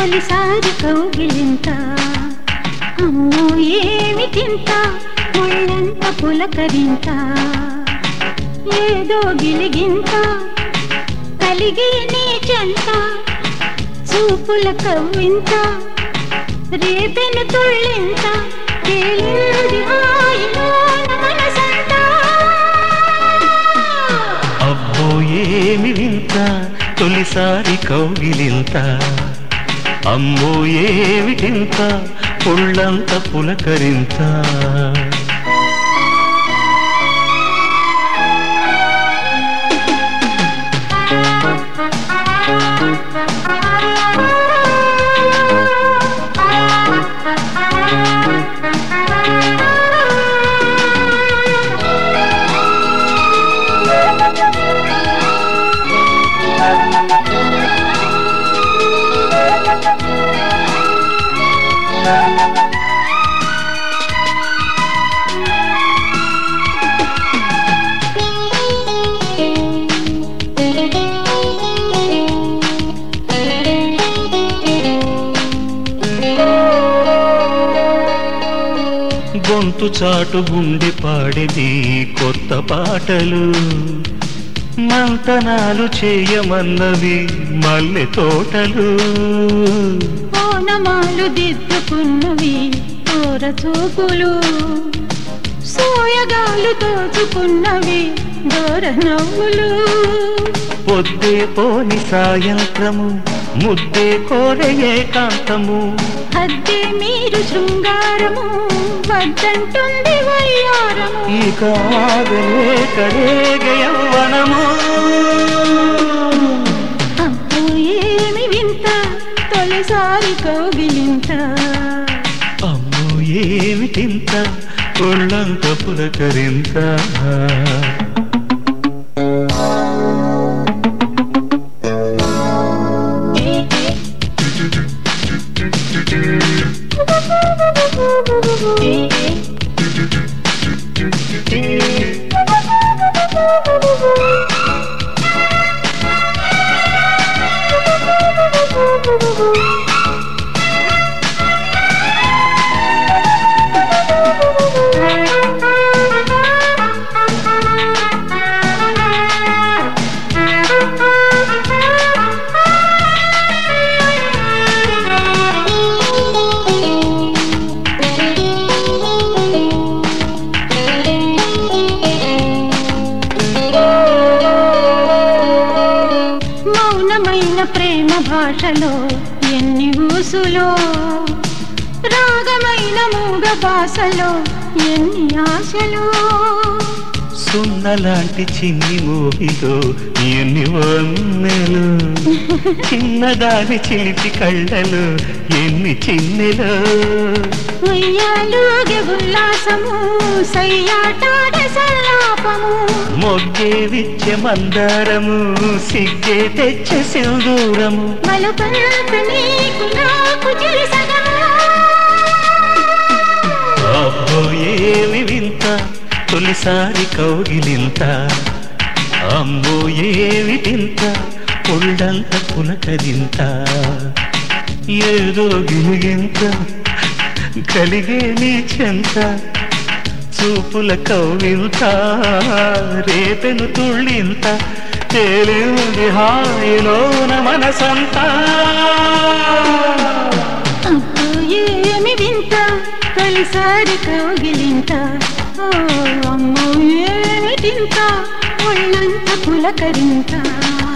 తొలిసారి కౌగిలింత అమ్మో ఏమిటింత ఒళ్ళంత పులకరింత ఏదో గిలిగింత కలిగి నీ చెంత చూపుల కవ్వింత రేపెను తుళ్ళింత తేలింది హాయిలోన మనసంతా అబ్బో ఏమి వింత తొలిసారి కౌగిలింత అమ్మో ఏమిటింత పుళ్ళంత పులకరింత గొంతు చాటు గుండె పాడేది కొత్త పాటలు మంతనాలు చేయమన్నవి మల్లె తోటలు ఓనమాలు దిద్దుకున్నవి తోర చూపులు సోయగాలు దోచుకున్నవి దోర నవ్వులు పొద్దే పోని సాయంత్రము ముద్దే కోరే ఏకాంతము అద్దె మీరు శృంగారము వద్దంటుంది వయ్యారము ఈ కాగలే కడేగ యవ్వనము అబ్బో ఏమి వింత తొలిసారి కౌగిలింత అమ్మో ఏమిటింత ఒళ్ళంత పులకరింత మౌనమైన ప్రేమ భాషలో ఎన్ని ఊసులో రాగమైన మూగ భాషలో ఎన్ని ఆశలు సున్నలాంటి చిన్ని మోహిలో ఎన్ని వన్నెలు చిన్నదాని చిలిపి కళ్ళలు ఎన్ని చిన్నెలు ఉయ్యాలుగే ఉల్లాసము సయ్యాటాడ సల్లాపము మొగ్గే విచ్చే మందారము సిగ్గే తెచ్చే సింధూరము మలుపంత నీకు నాకు తెలిసగము అబ్బో ఏమి వింత తొలిసారి కౌగిలింత అమ్మో ఏమి వింత ఒళ్ళంత పులకరింత ఏదో గిలిగింత కలిగే నీ చెంత చూపుల కౌవింత రేపెను తుళ్ళింత తేలింది హాయిలోన మనసంతా అబ్బో ఏమి వింత తొలిసారి కౌగిలింత ఓ అమ్మో ఏమిటింత ఒళ్ళంత పులకరింత